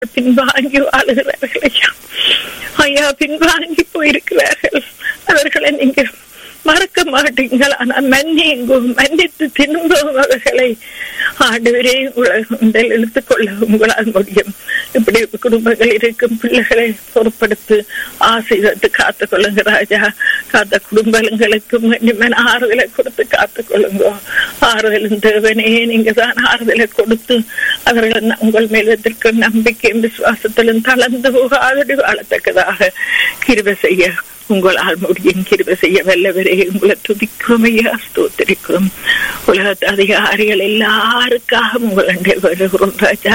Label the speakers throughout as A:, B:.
A: பின்வாங்கி வாழுகிறார்கள் ஐயா ஐயா பின்வாங்கி போயிருக்கிறார்கள் அவர்களை நீங்க மறக்க மாட்டீங்கள் ஆனால் மன்னியுங்கும் மன்னித்து திரும்பவும் அவர்களை ஆண்டவரே உங்களை இழுத்துக் கொள்ள உங்களால் முடியும் இப்படி குடும்பங்கள் இருக்கும் பிள்ளைகளை பொறுப்படுத்து ஆசீர்வத்து காத்துக் கொள்ளுங்க ராஜா காத்த குடும்பங்களுக்கும் மன்னிமன் ஆறுதலை கொடுத்து காத்துக் கொள்ளுங்க ஆறுதலும் தேவனே நீங்க தான் ஆறுதலை கொடுத்து அவர்கள் உங்கள் மேல் வைத்திருக்கும் நம்பிக்கையும் விசுவாசத்திலும் தளர்ந்து போகாதடி வாழத்தக்கதாக கிருப செய்ய உங்களால் முடியும் கிருப செய்ய வல்லவரே உங்களை துதிக்கும் ஐயா ஸ்தோத்திரிக்கும் உலகத்து அதிகாரிகள் எல்லாருக்காக உங்களை வருகிறோம் ராஜா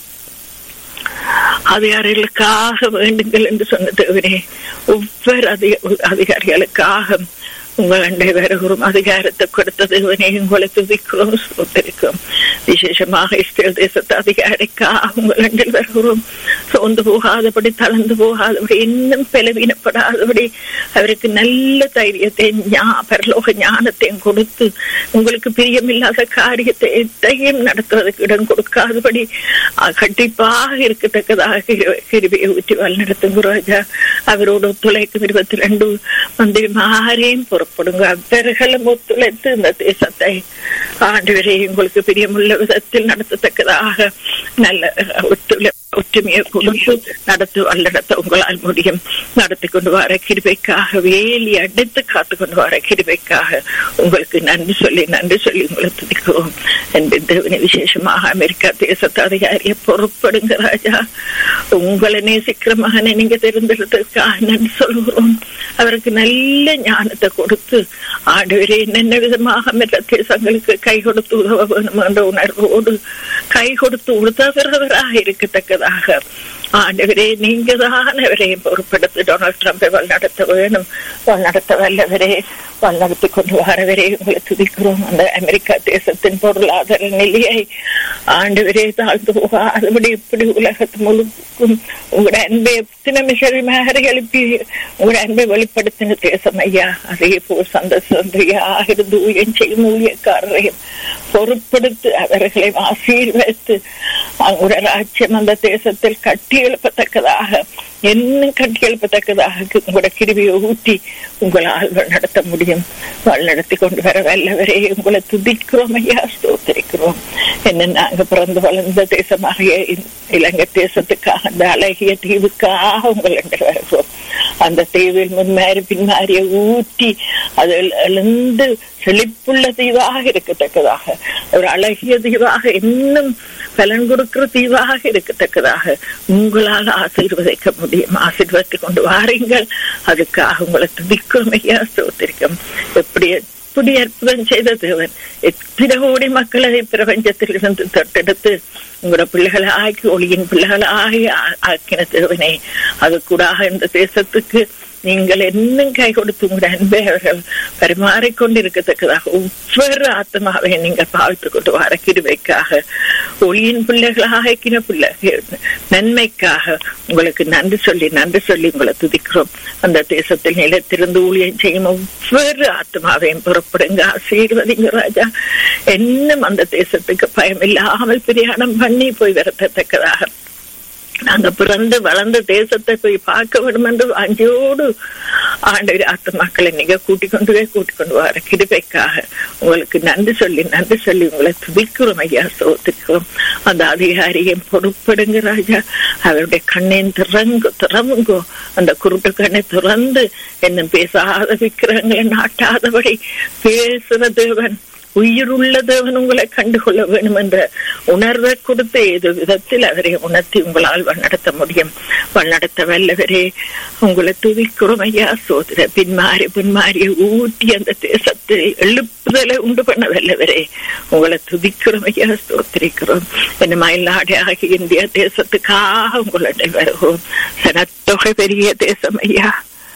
A: அதிகாரிகளுக்காக வேண்டுங்கள் என்று சொன்ன தேவனே ஒவ்வொரு அதிக அதிகாரிகளுக்காக உங்கள் அண்டை வருகிறோம் அதிகாரத்தை கொடுத்த தேவனே உங்களை துதிக்கிறோம் சோத்திருக்கிறோம் விசேஷமாக இஸ்ரேல் தேசத்து அதிகாரிக்காக உங்கள் அண்டில் வருகிறோம் சோர்ந்து போகாதபடி தளர்ந்து போகாதபடி இன்னும் பலவீனப்படாதபடி அவருக்கு நல்ல தைரியத்தை பரலோக ஞானத்தையும் கொடுத்து உங்களுக்கு பிரியமில்லாத காரியத்தை எத்தையும் நடத்துவதற்கு இடம் கொடுக்காதபடி கண்டிப்பாக இருக்கத்தக்கதாக கிருபியை ஊற்றி வழிநடத்தும் ராஜா அவரோடு ஒத்துழைக்கும் இருபத்தி ரெண்டு மந்திரிமாரையும் புறப்படுங்க அவர்களும் ஒத்துழைத்து இந்த தேசத்தை ஆண்டு வரை உங்களுக்கு பிரியமுள்ள விதத்தில் நடத்தத்தக்கதாக நல்ல ஒத்துழை ஒற்றுமையை கொடுத்து நடத்து வல்லடத்த உங்களால் முடியும் நடத்தி கொண்டு வர கிருபைக்காக வேலி அடைத்து காத்து கொண்டு வர கிருபைக்காக உங்களுக்கு நன்றி சொல்லி நன்றி சொல்லி உங்களை துதிக்கிறோம் என்பது விசேஷமாக அமெரிக்கா தேசத்து அதிகாரியை பொறுப்படுங்க ராஜா உங்களை நேசிக்கிற மகனை நீங்க தெரிந்தெடுத்ததுக்காக நன்றி சொல்கிறோம் அவருக்கு நல்ல ஞானத்தை கொடுத்து ஆண்டவரே என்னென்ன விதமாக மற்ற தேசங்களுக்கு கை கொடுத்து உதவ வேணும் என்ற உணர்வோடு கை கொடுத்து உதவுறவராக இருக்கத்தக்கதாக ஆண்டவரே நீங்க தான் அவரையும் பொறுப்படுத்தி டொனால்ட் ட்ரம்பை வழிநடத்த வேணும் வழிநடத்த வல்லவரே வழிநடத்தி கொண்டு வரவரே உங்களை துதிக்கிறோம் அந்த அமெரிக்கா தேசத்தின் பொருளாதார நிலையை ஆண்டவரே தாழ்ந்து போகாதபடி இப்படி உலகத்து முழுக்கும் உங்களோட அன்பை எத்தனை மிஷரிமாரி எழுப்பி உங்களோட அன்பை வெளிப்படுத்தின தேசம் ஐயா அதே போல் சந்த சந்தையாக இருந்து ஊழியம் செய்யும் ஊழியக்காரரையும் பொறுப்படுத்தி அவர்களை ஆசீர்வதித்து அவங்களோட ராஜ்யம் அந்த தேசத்தில் கட்டி எழுப்பத்தக்கதாக இன்னும் கட்டி எழுப்பத்தக்கதாக உங்களோட கிருவியை ஊட்டி உங்களால் நடத்த முடியும் நடத்தி கொண்டு வர வல்லவரே உங்களை துதிக்கிறோம் ஐயா ஸ்தோத்திரிக்கிறோம் என்ன நாங்க பிறந்து வளர்ந்த தேசமாக இலங்கை தேசத்துக்காக அந்த அழகிய தீவுக்காக உங்களை வருகிறோம் அந்த தீவில் முன்மாறி பின்மாறிய ஊட்டி அதில் எழுந்து செழிப்புள்ள தீவாக இருக்கத்தக்கதாக ஒரு அழகிய தீவாக இன்னும் பலன் கொடுக்கிற தீவாக இருக்கத்தக்கதாக உங்களால் ஆசீர்வதிக்க முடியும் ஆசீர்வதித்து கொண்டு வாருங்கள் அதுக்காக உங்களை துதிக்கும் ஐயா சோத்திரிக்கும் எப்படி எப்படி அற்புதம் செய்த தேவன் எத்தனை கோடி மக்களை பிரபஞ்சத்தில் இருந்து தொட்டெடுத்து உங்களோட பிள்ளைகளை ஆக்கி ஒளியின் பிள்ளைகளை ஆகி ஆக்கின தேவனே அது கூட இந்த தேசத்துக்கு நீங்கள் இன்னும் கை கொடுத்து உங்களோட அன்பை அவர்கள் பரிமாறிக்கொண்டிருக்கத்தக்கதாக ஒவ்வொரு ஆத்மாவை நீங்கள் பாவித்து கொண்டு வர கிருவைக்காக ஒளியின் பிள்ளைகளாக ஆக்கின பிள்ளைகள் நன்மைக்காக உங்களுக்கு நன்றி சொல்லி நன்றி சொல்லி உங்களை துதிக்கிறோம் அந்த தேசத்தில் நிலத்திலிருந்து ஊழியம் செய்யும் ஒவ்வொரு ஆத்மாவையும் புறப்படுங்க ஆசீர்வதிங்க ராஜா இன்னும் அந்த தேசத்துக்கு பயம் இல்லாமல் பிரயாணம் பண்ணி போய் வரத்தக்கதாக நாங்க பிறந்து வளர்ந்த தேசத்தை போய் பார்க்க வேண்டும் என்று அஞ்சோடு ஆண்டவர் ஆத்மாக்களை நீங்க கூட்டிக் கொண்டு போய் கூட்டிக் கொண்டு வர கிருபைக்காக உங்களுக்கு நன்றி சொல்லி நன்றி சொல்லி உங்களை துதிக்கிறோம் ஐயா சோத்திக்கிறோம் அந்த அதிகாரியை பொறுப்படுங்க ராஜா அவருடைய கண்ணையும் திறங்கு திறமுங்கோ அந்த குருட்டு கண்ணை திறந்து என்ன பேசாத விக்கிரகங்களை நாட்டாதபடி பேசுற தேவன் உயிருள்ள தேவன் உங்களை கண்டுகொள்ள வேண்டும் என்ற உணர்வை கொடுத்து ஏதோ விதத்தில் அவரை உணர்த்தி உங்களால் வழிநடத்த முடியும் வழிநடத்த வல்லவரே உங்களை துதிக்கிறோம் ஐயா சோதர பின்மாறி பின்மாறிய ஊட்டி அந்த தேசத்தை எழுப்புதலை உண்டு பண்ண வல்லவரே உங்களை துதிக்கிறோம் ஐயா சோத்திரிக்கிறோம் என்ன மயிலாடி ஆகிய இந்திய தேசத்துக்காக உங்களை வருகிறோம் சனத்தொகை பெரிய தேசம் ஐயா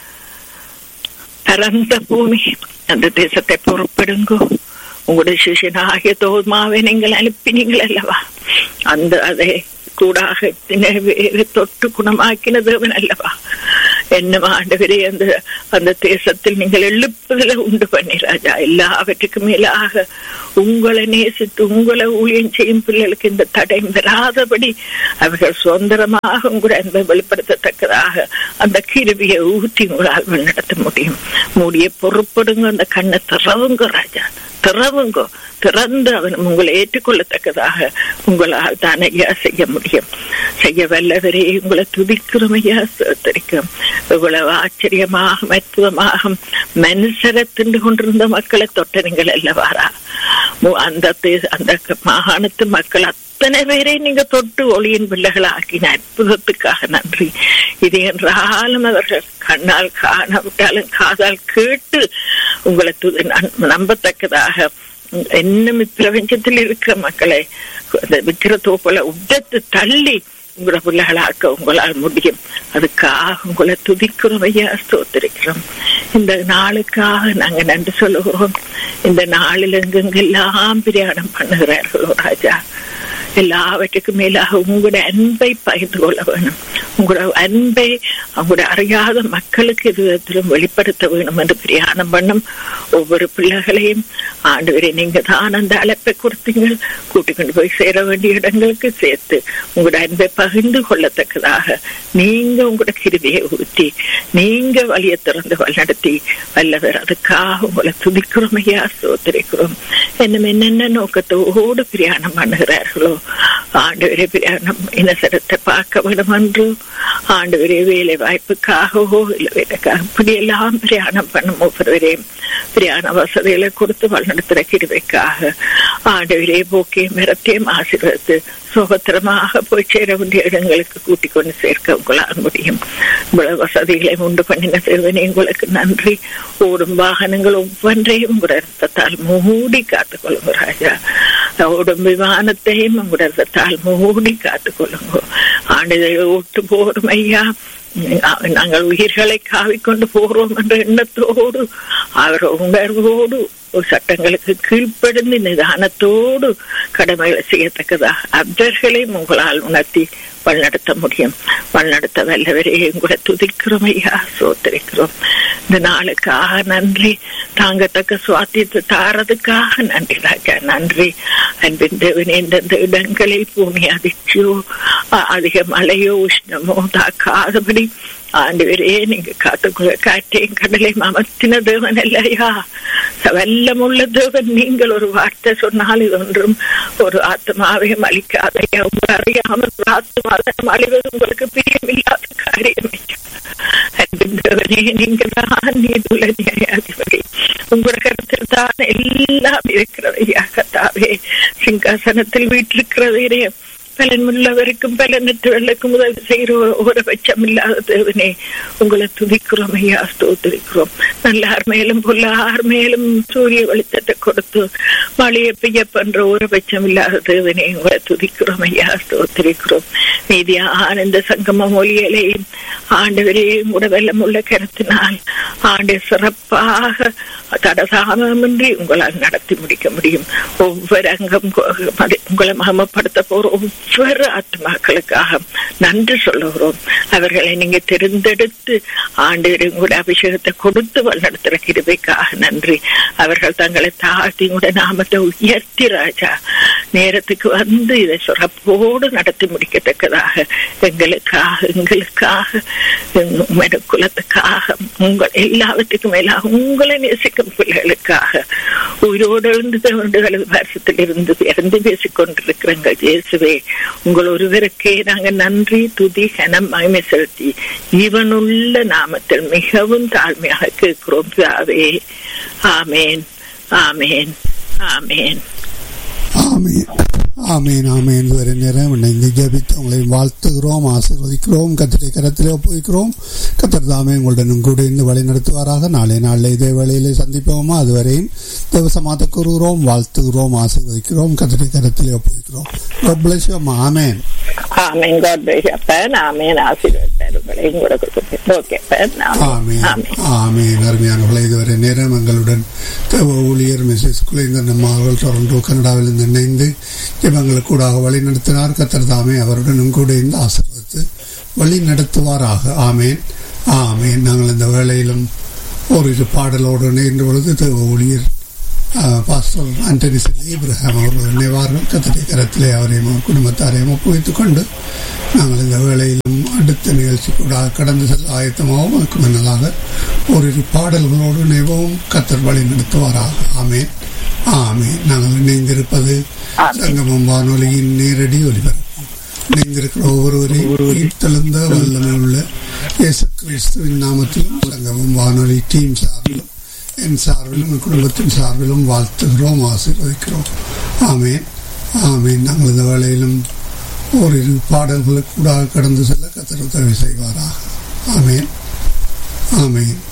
A: பரந்த பூமி அந்த தேசத்தை பொறுப்படுங்கோ உங்களுடைய சிஷியனாகிய தோமாவை நீங்கள் அனுப்பினீங்கள் அல்லவா அந்த அதை கூடாக தொட்டு குணமாக்கின தேவன் அல்லவா என்ன ஆண்டவரே அந்த அந்த தேசத்தில் நீங்கள் எழுப்புதல உண்டு பண்ணி ராஜா எல்லாவற்றுக்கும் மேலாக உங்களை நேசித்து உங்களை ஊழியம் செய்யும் பிள்ளைகளுக்கு இந்த தடை வராதபடி அவர்கள் சுதந்திரமாக உங்களை அன்பை வெளிப்படுத்தத்தக்கதாக அந்த கிருவியை ஊற்றி உங்களால் நடத்த முடியும் மூடிய பொறுப்படுங்க அந்த கண்ணை திறவுங்க ராஜா திறவுங்கோ திறந்து அவன் உங்களை ஏற்றுக்கொள்ளத்தக்கதாக உங்களால் தான் ஐயா செய்ய முடியும் செய்ய வல்லவரே உங்களை துதிக்கிறோம் ஐயா தெரிக்கும் இவ்வளவு ஆச்சரியமாக மருத்துவமாக மனுஷரை திண்டு கொண்டிருந்த மக்களை தொட்ட நீங்கள் அல்லவாரா அந்த அந்த மாகாணத்து மக்கள் அத்தனை பேரை நீங்க தொட்டு ஒளியின் பிள்ளைகள் ஆக்கின அற்புதத்துக்காக நன்றி இது என்றாலும் அவர்கள் கண்ணால் காணவிட்டாலும் காதால் கேட்டு உங்களை நம்பத்தக்கதாக இன்னும் இப்பிரபஞ்சத்தில் இருக்கிற மக்களை விக்கிர தோப்பல உடத்து தள்ளி உங்களோட பிள்ளைகளாக்க உங்களால் முடியும் அதுக்காக உங்களை துதிக்கிறோம் ஐயா ஸ்தோத்திருக்கிறோம் இந்த நாளுக்காக நாங்க நன்றி சொல்லுகிறோம் இந்த நாளில் எங்கெங்கெல்லாம் பிரயாணம் பண்ணுகிறார்களோ ராஜா எல்லாவற்றுக்கும் மேலாக உங்களோட அன்பை பகிர்ந்து கொள்ள வேணும் உங்களோட அன்பை அவங்களோட அறியாத மக்களுக்கு இது விதத்திலும் வெளிப்படுத்த வேணும் என்று பிரயாணம் பண்ணும் ஒவ்வொரு பிள்ளைகளையும் ஆண்டு நீங்க தான் அந்த அழைப்பை கொடுத்தீங்க கூட்டிக் கொண்டு போய் சேர வேண்டிய இடங்களுக்கு சேர்த்து உங்களோட அன்பை பகிர்ந்து கொள்ளத்தக்கதாக நீங்க உங்களோட கிருதியை ஊற்றி நீங்க வழியை திறந்து வழிநடத்தி வல்லவர் அதுக்காக உங்களை துதிக்கிறோம் ஐயா சோதரிக்கிறோம் என்னும் என்னென்ன நோக்கத்தோடு பிரயாணம் பண்ணுகிறார்களோ ஆண்டவரே பிரயாணம் இனசரத்தை பார்க்க வேண்டும் என்று ஆண்டவரே வேலை வாய்ப்புக்காகவோ இல்லை வேலைக்காக இப்படியெல்லாம் பிரயாணம் பண்ணும் ஒவ்வொருவரையும் பிரயாண வசதிகளை கொடுத்து வழிநடத்துகிற கிருவைக்காக ஆண்டவரே போக்கையும் மிரத்தையும் ஆசீர்வதித்து சுகத்திரமாக போய் சேர வேண்டிய இடங்களுக்கு கூட்டிக் கொண்டு சேர்க்க உங்களால் முடியும் இவ்வளவு வசதிகளை உண்டு பண்ணின சிறுவனே உங்களுக்கு நன்றி ஓடும் வாகனங்கள் ஒவ்வொன்றையும் உங்களோட ரத்தத்தால் மூடி காத்துக் கொள்ளுங்க ராஜா ஓடும் விமானத்தையும் உங்களோட ரத்தத்தால் மூடி காத்துக் கொள்ளுங்க ஆண்டுகளை ஓட்டு போடும் ஐயா நாங்கள் உயிர்களை காவிக்கொண்டு போகிறோம் என்ற எண்ணத்தோடு அவர் உணர்வோடு சட்டங்களுக்கு கீழ்ப்படுந்து நிதானத்தோடு கடமைகளை செய்யத்தக்கதாக அவர்களையும் உங்களால் உணர்த்தி வழிநடத்த முடியும் வழிநடத்த வல்லவரே உங்களை துதிக்கிறோம் ஐயா சோத்தரிக்கிறோம் இந்த நாளுக்காக நன்றி தாங்கத்தக்க சுவாத்தியத்தை தாரதுக்காக நன்றி ராஜா நன்றி அன்பின் தேவனே எந்தெந்த இடங்களில் பூமி அதிர்ச்சியோ அதிக மழையோ உஷ்ணமோ தாக்காதபடி ஆண்டவரே நீங்க காத்துக்குள்ள காற்றையும் கடலையும் அமர்த்தின தேவன் இல்லையா வல்லமுள்ள தேவன் நீங்கள் ஒரு வார்த்தை சொன்னால் இது ஒன்றும் ஒரு ஆத்மாவையும் அளிக்காதையா உங்க அறியாமல் ஒரு ஆத்மாவையும் அழிவது உங்களுக்கு பிரியமில்லாத காரியம் தேவனே நீங்க தான் நீதுள்ள நியாயாதிபதி உங்களோட கருத்தில் தான் எல்லாம் இருக்கிறதையா கத்தாவே சிங்காசனத்தில் வீட்டிருக்கிறதே பலன் உள்ளவருக்கும் பலனற்றவர்களுக்கும் உதவி செய்கிற ஒரு பட்சம் இல்லாத தேவனே உங்களை துதிக்கிறோம் ஐயா ஸ்தோத்திரிக்கிறோம் நல்லார் மேலும் பொல்லார் மேலும் சூரிய வெளிச்சத்தை கொடுத்து மழையை பெய்ய பண்ற ஒரு பட்சம் இல்லாத தேவனே உங்களை துதிக்கிறோம் ஐயா ஸ்தோத்திரிக்கிறோம் நீதியா ஆனந்த சங்கம மொழிகளையும் ஆண்டவரையும் கூட வெள்ளம் உள்ள கருத்தினால் ஆண்டு சிறப்பாக தடசாமமின்றி உங்களால் நடத்தி முடிக்க முடியும் ஒவ்வொரு அங்கம் உங்களை மகமப்படுத்த போற ஒவ்வொரு ஆத்மாக்களுக்காக நன்றி சொல்லுகிறோம் அவர்களை நீங்க தெரிந்தெடுத்து ஆண்டு உங்களுடைய அபிஷேகத்தை கொடுத்து வழிநடத்துற கிருபைக்காக நன்றி அவர்கள் தங்களை தாழ்த்தி உங்களுடைய நாமத்தை உயர்த்தி ராஜா நேரத்துக்கு வந்து இதை சிறப்போடு நடத்தி முடிக்கத்தக்கதாக எங்களுக்காக எங்களுக்காக குலத்துக்காக உங்கள் எல்லாவற்றுக்கும் மேலாக உங்களை நேசிக்கும் பிள்ளைகளுக்காக உயிரோடு எழுந்து வருஷத்தில் இருந்து இறந்து பேசிக் கொண்டிருக்கிறங்க இயேசுவே உங்கள் ஒருவருக்கே நாங்கள் நன்றி துதி கனம் மகிமை செலுத்தி இவனுள்ள நாமத்தில் மிகவும் தாழ்மையாக கேட்கிறோம் பிதாவே ஆமேன் ஆமேன் ஆமேன்
B: ஆமேன் ஆமேன் ஆமேன் வரை நேரம் இணைந்து ஜபித்து உங்களை வாழ்த்துகிறோம் ஆசீர்வதிக்கிறோம் கத்திரை கரத்திலே ஒப்புவிக்கிறோம் கத்தர் தாமே உங்களுடன் கூட இருந்து வழி நடத்துவாராக நாளை நாளில் இதே வேளையிலே சந்திப்போமா அதுவரையும் தேவசமாத்த கூறுகிறோம் வாழ்த்துகிறோம் ஆசீர்வதிக்கிறோம் கத்திரை கரத்திலே ஒப்புவிக்கிறோம் ஆமேன்
A: ஆமேன் God bless you, அப்பன். ஆமேன் ஆசீர்வதித்தவர்களை கூட கொடுக்கிறேன். Okay, அப்பன். ஆமேன்.
B: ஆமேன் ஆமேன் அருமையானவர்களே இதுவரை நேரம் எங்களுடன் தேவ ஊழியர் மிஸ்ஸஸ் குலேந்தன் அம்மா அவர்கள் டொரண்டோ கனடாவில் இருந்து இணைந்து இவங்களுக்கு கூடாக வழி நடத்தினார் கத்தர் தாமே அவருடன் கூட இருந்து ஆசீர்வதித்து வழி நடத்துவாராக ஆமேன் ஆமேன் நாங்கள் இந்த வேளையிலும் ஓரிரு பாடலோடு இணைந்த பொழுது தேவ ஊழியர் பாஸ்டர் ஆண்டனி செல் இப்ரஹாம் அவர்கள் நினைவார்கள் கத்தடி கரத்திலே அவரையும் அவர் குடும்பத்தாரையும் ஒப்புவித்துக் கொண்டு நாங்கள் இந்த வேளையிலும் அடுத்த நிகழ்ச்சி கூட கடந்து செல்ல ஆயத்தமாகவும் அதுக்கு முன்னதாக ஓரிரு பாடல்களோடு நினைவும் கத்தர் வழி நடத்துவாராக ஆமேன் ஆமேன் நாங்கள் இணைந்திருப்பது சங்கமம் வானொலியின் நேரடி ஒலிபரப்பு இணைந்திருக்கிற ஒவ்வொருவரையும் உயிர்த்தெழுந்த வல்லமை உள்ள இயேசு கிறிஸ்துவின் நாமத்திலும் சங்கமம் வானொலி டீம் சார்பிலும் என் சார்பிலும் என் குடும்பத்தின் சார்பிலும் வாழ்த்துகிறோம் ஆசீர்வதிக்கிறோம் ஆமேன் ஆமேன் நாங்கள் இந்த வேளையிலும் ஓரிரு பாடல்களுக்கு கூட கடந்து செல்ல கத்தர் உதவி செய்வாராக ஆமேன் ஆமேன்